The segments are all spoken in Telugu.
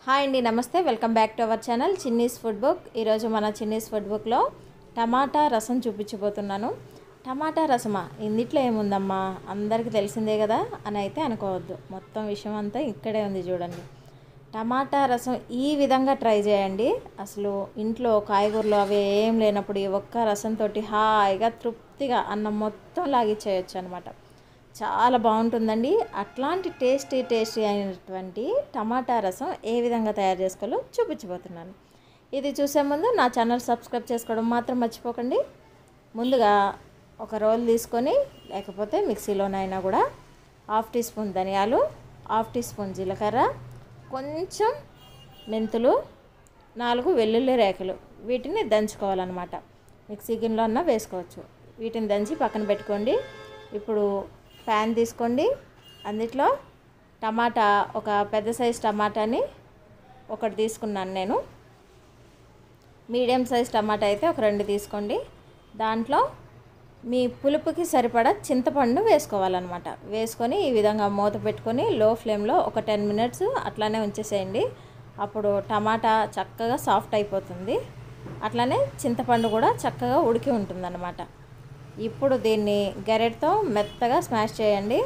హాయ్ అండి నమస్తే welcome back to our channel Chinnis food book ఈరోజు మన చిన్నీస్ ఫుడ్ బుక్లో టమాటా రసం చూపించబోతున్నాను టమాటా రసమా ఇందిట్లో ఏముందమ్మా అందరికీ తెలిసిందే కదా అని అయితే అనుకోవద్దు మొత్తం విషయం అంతా ఇక్కడే ఉంది చూడండి టమాటా రసం ఈ విధంగా ట్రై చేయండి అసలు ఇంట్లో కాయగూరలు అవి ఏం లేనప్పుడు ఈ ఒక్క రసంతో హాయిగా తృప్తిగా అన్నం మొత్తం లాగిచ్చేయచ్చు అనమాట చాలా బాగుంటుందండి అట్లాంటి టేస్టీ టేస్టీ అయినటువంటి టమాటా రసం ఏ విధంగా తయారు చేసుకోవాలో చూపించబోతున్నాను ఇది చూసే ముందు నా ఛానల్ సబ్స్క్రైబ్ చేసుకోవడం మాత్రం మర్చిపోకండి ముందుగా ఒక రోల్ తీసుకొని లేకపోతే మిక్సీలోనైనా కూడా హాఫ్ టీ స్పూన్ ధనియాలు హాఫ్ టీ స్పూన్ జీలకర్ర కొంచెం మెంతులు నాలుగు వెల్లుల్లి రేఖలు వీటిని దంచుకోవాలన్నమాట మిక్సీ గిన్నెలో అన్నా వేసుకోవచ్చు వీటిని దంచి పక్కన పెట్టుకోండి ఇప్పుడు ప్యాన్ తీసుకోండి అందులో టమాటా ఒక పెద్ద సైజ్ టమాటాని ఒకటి తీసుకున్నాను నేను మీడియం సైజ్ టమాటా అయితే ఒక రెండు తీసుకోండి దాంట్లో మీ పులుపుకి సరిపడా చింతపండు వేసుకోవాలన్నమాట వేసుకొని ఈ విధంగా మూత పెట్టుకొని లో ఫ్లేమ్లో ఒక టెన్ మినిట్స్ అట్లానే ఉంచేసేయండి అప్పుడు టమాటా చక్కగా సాఫ్ట్ అయిపోతుంది అట్లానే చింతపండు కూడా చక్కగా ఉడికి ఉంటుందన్నమాట ఇప్పుడు దీన్ని గరెట్తో మెత్తగా స్మాష్ చేయండి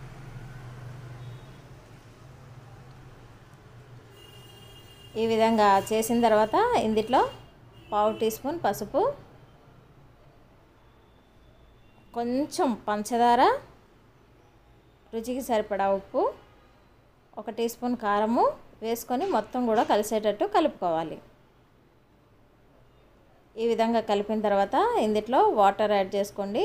ఈ విధంగా చేసిన తర్వాత ఇందులో పావు టీ స్పూన్ పసుపు కొంచెం పంచదార రుచికి సరిపడా ఉప్పు ఒక టీ స్పూన్ కారము వేసుకొని మొత్తం కూడా కలిసేటట్టు కలుపుకోవాలి ఈ విధంగా కలిపిన తర్వాత ఇందులో వాటర్ యాడ్ చేసుకోండి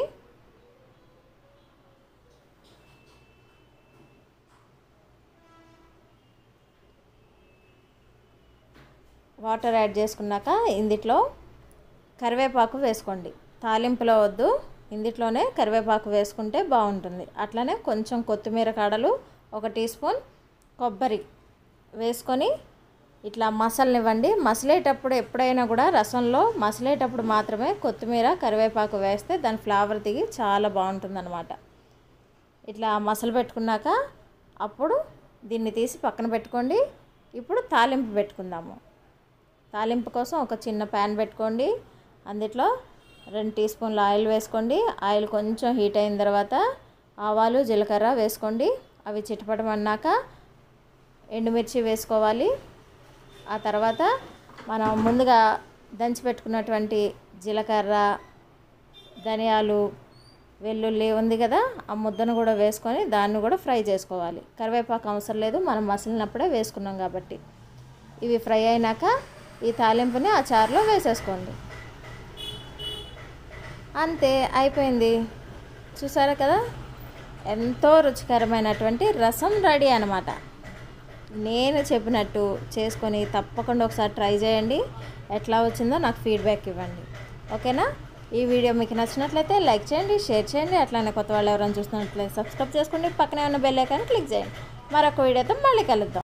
వాటర్ యాడ్ చేసుకున్నాక ఇందులో కరివేపాకు వేసుకోండి తాలింపులో వద్దు ఇందులోనే కరివేపాకు వేసుకుంటే బాగుంటుంది అట్లనే కొంచెం కొత్తిమీర కాడలు ఒక టీ స్పూన్ కొబ్బరి వేసుకొని ఇట్లా మసలనివ్వండి మసలేటప్పుడు ఎప్పుడైనా కూడా రసంలో మసలేటప్పుడు మాత్రమే కొత్తిమీర కరివేపాకు వేస్తే దాని ఫ్లేవర్ దిగి చాలా బాగుంటుందన్నమాట ఇట్లా మసలు పెట్టుకున్నాక అప్పుడు దీన్ని తీసి పక్కన పెట్టుకోండి ఇప్పుడు తాలింపు పెట్టుకుందాము తాలింపు కోసం ఒక చిన్న ప్యాన్ పెట్టుకోండి అందులో రెండు టీ స్పూన్ల ఆయిల్ వేసుకోండి ఆయిల్ కొంచెం హీట్ అయిన తర్వాత ఆవాలు జీలకర్ర వేసుకోండి అవి చిటపటమన్నాక ఎండుమిర్చి వేసుకోవాలి ఆ తర్వాత మనం ముందుగా దంచి పెట్టుకున్నటువంటి జీలకర్ర ధనియాలు వెల్లుల్లి ఉంది కదా ఆ ముద్దను కూడా వేసుకొని దాన్ని కూడా ఫ్రై చేసుకోవాలి కరివేపాకు అవసరం లేదు మనం మసిలినప్పుడే వేసుకున్నాం కాబట్టి ఇవి ఫ్రై అయినాక ఈ తాలింపుని ఆ చారులో వేసేసుకోండి అంతే అయిపోయింది చూసారా కదా ఎంతో రుచికరమైనటువంటి రసం రెడీ అనమాట నేను చెప్పినట్టు చేసుకొని తప్పకుండా ఒకసారి ట్రై చేయండి ఎట్లా వచ్చిందో నాకు ఫీడ్బ్యాక్ ఇవ్వండి ఓకేనా ఈ వీడియో మీకు నచ్చినట్లయితే లైక్ చేయండి షేర్ చేయండి అట్లానే కొత్త వాళ్ళు ఎవరైనా చూస్తున్నట్లయితే సబ్స్క్రైబ్ చేసుకోండి పక్కనే ఉన్న బెల్ ఐకాన్ క్లిక్ చేయండి మరొక వీడియోతో మళ్ళీ కలుద్దాం